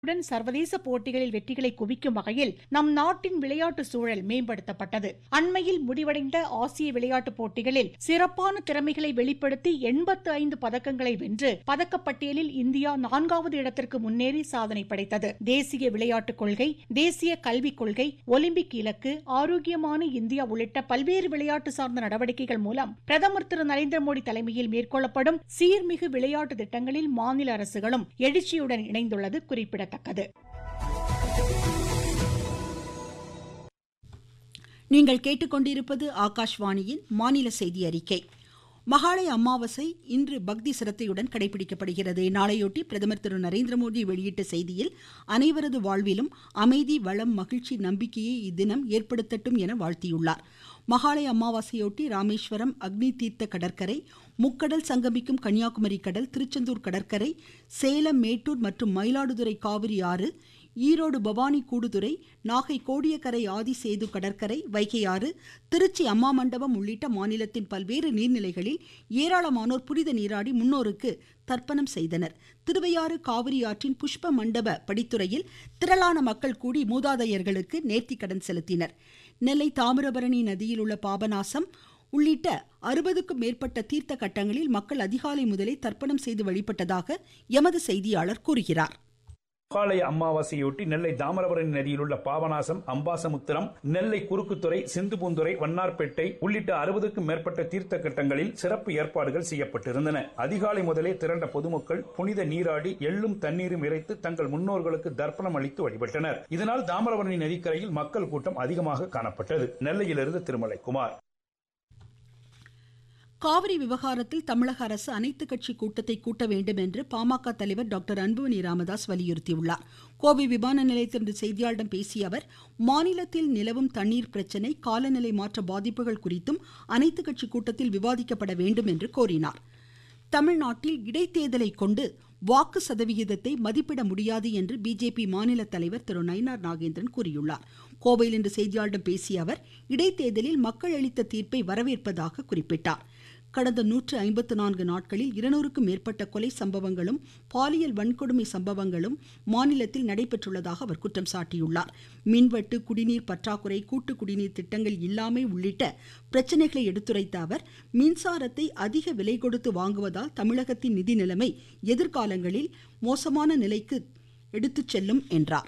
உடன் சர்வதேச போட்டிகளில் வெற்றிகளை குவிக்கும் வகையில் நம் நாட்டின் விளையாட்டு சூழல் மேம்படுத்தப்பட்டது அண்மையில் முடிவடைந்த ஆசிய விளையாட்டுப் போட்டிகளில் சிறப்பான திறமைகளை வெளிப்படுத்தி எண்பத்து ஐந்து பதக்கங்களை வென்று பதக்கப்பட்டியலில் இந்தியா நான்காவது இடத்திற்கு முன்னேறி சாதனை படைத்தது தேசிய விளையாட்டுக் கொள்கை தேசிய கல்விக் கொள்கை ஒலிம்பிக் இலக்கு ஆரோக்கியமான இந்தியா உள்ளிட்ட பல்வேறு விளையாட்டு சார்ந்த நடவடிக்கைகள் மூலம் பிரதமர் திரு நரேந்திர மோடி தலைமையில் மேற்கொள்ளப்படும் சீர்மிகு விளையாட்டு திட்டங்களில் மாநில அரசுகளும் எழுச்சியுடன் இணைந்துள்ளது குறிப்பிடத்தக்கது நீங்கள் கேட்டுக்கொண்டிருப்பது ஆகாஷ்வாணியின் மாநில செய்தி அறிக்கை மகாலய அமாவாசை இன்று பக்தி சிரத்தையுடன் கடைபிடிக்கப்படுகிறது நாளையொட்டி பிரதமர் திரு நரேந்திர மோடி வெளியிட்ட செய்தியில் அனைவரது வாழ்விலும் அமைதி வளம் மகிழ்ச்சி நம்பிக்கையை இத்தினம் ஏற்படுத்தட்டும் என வாழ்த்தியுள்ளார் மகாலய அமாவாசையொட்டி ராமேஸ்வரம் அக்னி தீர்த்த கடற்கரை முக்கடல் சங்கமிக்கும் கன்னியாகுமரி கடல் திருச்செந்தூர் கடற்கரை சேலம் மேட்டூர் மற்றும் மயிலாடுதுறை காவிரி ஆறு ஈரோடு பவானி கூடுதுறை நாகை கோடியக்கரை ஆதிசேது கடற்கரை வைகை ஆறு திருச்சி அம்மா மண்டபம் உள்ளிட்ட மாநிலத்தின் பல்வேறு நீர்நிலைகளில் ஏராளமானோர் புனித நீராடி முன்னோருக்கு தர்ப்பணம் செய்தனர் திருவையாறு காவிரி ஆற்றின் புஷ்ப மண்டப படித்துறையில் திரளான மக்கள் கூடி மூதாதையர்களுக்கு நேர்த்திக்கடன் செலுத்தினர் நெல்லை தாமிரபரணி நதியில் உள்ள பாபநாசம் உள்ளிட்ட அறுபதுக்கும் மேற்பட்ட தீர்த்த கட்டங்களில் மக்கள் அதிகாலை முதலே தர்ப்பணம் செய்து வழிபட்டதாக எமது செய்தியாளர் கூறுகிறார் மகாலய அமாவாசையொட்டி நெல்லை தாமிரபரணி நதியில் உள்ள பாபநாசம் அம்பாசமுத்திரம் நெல்லை குறுக்குத்துறை சிந்துபூந்துறை வண்ணார்பேட்டை உள்ளிட்ட அறுபதுக்கும் மேற்பட்ட தீர்த்த கட்டங்களில் சிறப்பு ஏற்பாடுகள் செய்யப்பட்டிருந்தன அதிகாலை முதலே திரண்ட பொதுமக்கள் புனித நீராடி எள்ளும் தண்ணீரும் இறைத்து தங்கள் முன்னோர்களுக்கு தர்ப்பணம் அளித்து வழிபட்டனர் இதனால் தாமிரபரணி நதிக்கரையில் மக்கள் கூட்டம் அதிகமாக காணப்பட்டது நெல்லையிலிருந்து திருமலை குமார் காவிரி விவகாரத்தில் தமிழக அரசு அனைத்து கட்சி கூட்டத்தை கூட்ட வேண்டும் என்று பாமக தலைவர் டாக்டர் அன்புமணி ராமதாஸ் வலியுறுத்தியுள்ளார் கோவை விமான நிலையத்திலிருந்து செய்தியாளர்களிடம் பேசிய அவர் மாநிலத்தில் நிலவும் தண்ணீர் பிரச்சினை காலநிலை மாற்ற பாதிப்புகள் குறித்தும் அனைத்து கட்சி கூட்டத்தில் விவாதிக்கப்பட வேண்டும் என்று கோரினார் தமிழ்நாட்டில் இடைத்தேர்தலை கொண்டு வாக்கு சதவிகிதத்தை மதிப்பிட முடியாது என்று பிஜேபி மாநில தலைவர் திரு நயினார் நாகேந்திரன் கூறியுள்ளார் கோவையில் இன்று செய்தியாளர்களிடம் பேசிய அவர் இடைத்தேர்தலில் மக்கள் அளித்த தீர்ப்பை வரவேற்பதாக குறிப்பிட்டார் கடந்த நூற்று ஐம்பத்து நான்கு நாட்களில் இருநூறுக்கும் மேற்பட்ட கொலை சம்பவங்களும் பாலியல் வன்கொடுமை சம்பவங்களும் மாநிலத்தில் நடைபெற்றுள்ளதாக அவர் குற்றம் சாட்டியுள்ளார் மின்வெட்டு குடிநீர் பற்றாக்குறை கூட்டு குடிநீர் திட்டங்கள் இல்லாமை உள்ளிட்ட பிரச்சனைகளை எடுத்துரைத்த அவர் மின்சாரத்தை அதிக விலை கொடுத்து வாங்குவதால் தமிழகத்தின் நிதி நிலைமை எதிர்காலங்களில் மோசமான நிலைக்கு எடுத்துச் செல்லும் என்றார்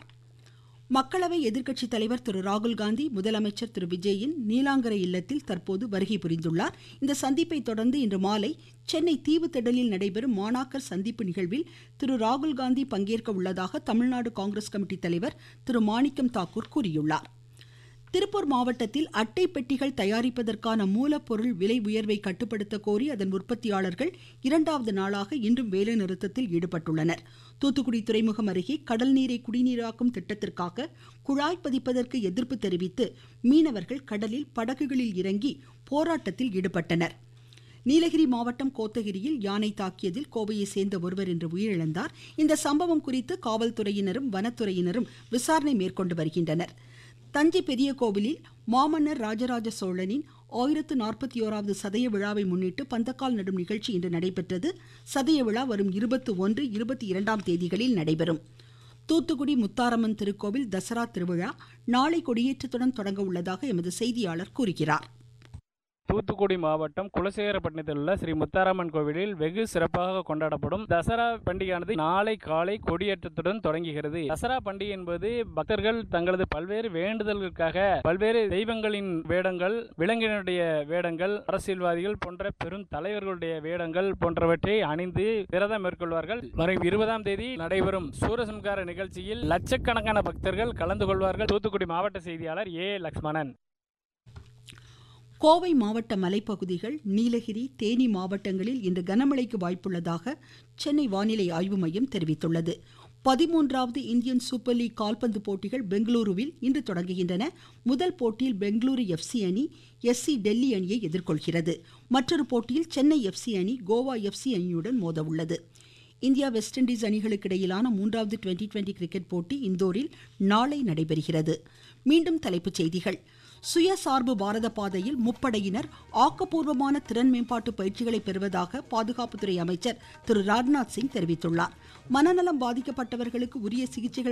மக்களவை எதிர்க்கட்சி தலைவர் திரு ராகுல் காந்தி முதலமைச்சர் திரு விஜயின் நீலாங்கரை இல்லத்தில் தற்போது வருகை புரிந்துள்ளார் இந்த சந்திப்பை தொடர்ந்து இன்று மாலை சென்னை தீவுத்திடலில் நடைபெறும் மாணாக்கர் சந்திப்பு நிகழ்வில் திரு ராகுல் காந்தி பங்கேற்க உள்ளதாக தமிழ்நாடு காங்கிரஸ் கமிட்டி தலைவர் திரு மாணிக்கம் தாக்கூர் கூறியுள்ளார் திருப்பூர் மாவட்டத்தில் அட்டை பெட்டிகள் தயாரிப்பதற்கான மூலப்பொருள் விலை உயர்வை கட்டுப்படுத்த கோரி அதன் உற்பத்தியாளர்கள் இரண்டாவது நாளாக இன்றும் வேலைநிறுத்தத்தில் ஈடுபட்டுள்ளனர் தூத்துக்குடி துறைமுகம் அருகே கடல் நீரை குடிநீராக்கும் திட்டத்திற்காக குழாய் பதிப்பதற்கு எதிர்ப்பு தெரிவித்து மீனவர்கள் கடலில் படகுகளில் இறங்கி போராட்டத்தில் ஈடுபட்டனர் நீலகிரி மாவட்டம் கோத்தகிரியில் யானை தாக்கியதில் கோவையை சேர்ந்த ஒருவர் இன்று உயிரிழந்தார் இந்த சம்பவம் குறித்து காவல்துறையினரும் வனத்துறையினரும் விசாரணை மேற்கொண்டு வருகின்றனர் தஞ்சை பெரிய கோவிலில் மாமன்னர் ராஜராஜ சோழனின் ஆயிரத்து நாற்பத்தி ஓராவது சதய விழாவை முன்னிட்டு பந்தக்கால் நடும் நிகழ்ச்சி இன்று நடைபெற்றது சதய விழா வரும் இருபத்தி ஒன்று இருபத்தி இரண்டாம் தேதிகளில் நடைபெறும் தூத்துக்குடி முத்தாரம்மன் திருக்கோவில் தசரா திருவிழா நாளை கொடியேற்றத்துடன் தொடங்க உள்ளதாக எமது செய்தியாளர் கூறுகிறார் தூத்துக்குடி மாவட்டம் குலசேகரப்பட்டினத்தில் உள்ள ஸ்ரீ முத்தாரம்மன் கோவிலில் வெகு சிறப்பாக கொண்டாடப்படும் தசரா பண்டிகையானது நாளை காலை கொடியேற்றத்துடன் தொடங்குகிறது தசரா பண்டிகை என்பது பக்தர்கள் தங்களது பல்வேறு வேண்டுதல்களுக்காக பல்வேறு தெய்வங்களின் வேடங்கள் விலங்கினுடைய வேடங்கள் அரசியல்வாதிகள் போன்ற பெரும் தலைவர்களுடைய வேடங்கள் போன்றவற்றை அணிந்து விரதம் மேற்கொள்வார்கள் வரும் இருபதாம் தேதி நடைபெறும் சூரசம்கார நிகழ்ச்சியில் லட்சக்கணக்கான பக்தர்கள் கலந்து கொள்வார்கள் தூத்துக்குடி மாவட்ட செய்தியாளர் ஏ லக்ஷ்மணன் கோவை மாவட்ட மலைப்பகுதிகள் நீலகிரி தேனி மாவட்டங்களில் இன்று கனமழைக்கு வாய்ப்புள்ளதாக சென்னை வானிலை ஆய்வு மையம் தெரிவித்துள்ளது பதிமூன்றாவது இந்தியன் சூப்பர் லீக் கால்பந்து போட்டிகள் பெங்களூருவில் இன்று தொடங்குகின்றன முதல் போட்டியில் பெங்களூரு எஃப்சி அணி எஸ்சி டெல்லி அணியை எதிர்கொள்கிறது மற்றொரு போட்டியில் சென்னை எஃப்சி அணி கோவா எஃப்சி அணியுடன் மோத உள்ளது இந்தியா வெஸ்ட் இண்டீஸ் அணிகளுக்கு இடையிலான மூன்றாவது டுவெண்டி டுவெண்டி கிரிக்கெட் போட்டி இந்தோரில் நாளை நடைபெறுகிறது மீண்டும் தலைப்புச் செய்திகள் சுயசார்பு பாரத பாதையில் முப்படையினர் ஆக்கப்பூர்வமான திறன் மேம்பாட்டு பயிற்சிகளை பெறுவதாக பாதுகாப்புத்துறை அமைச்சர் திரு ராஜ்நாத் சிங் தெரிவித்துள்ளார் மனநலம் பாதிக்கப்பட்டவர்களுக்கு உரிய சிகிச்சைகள்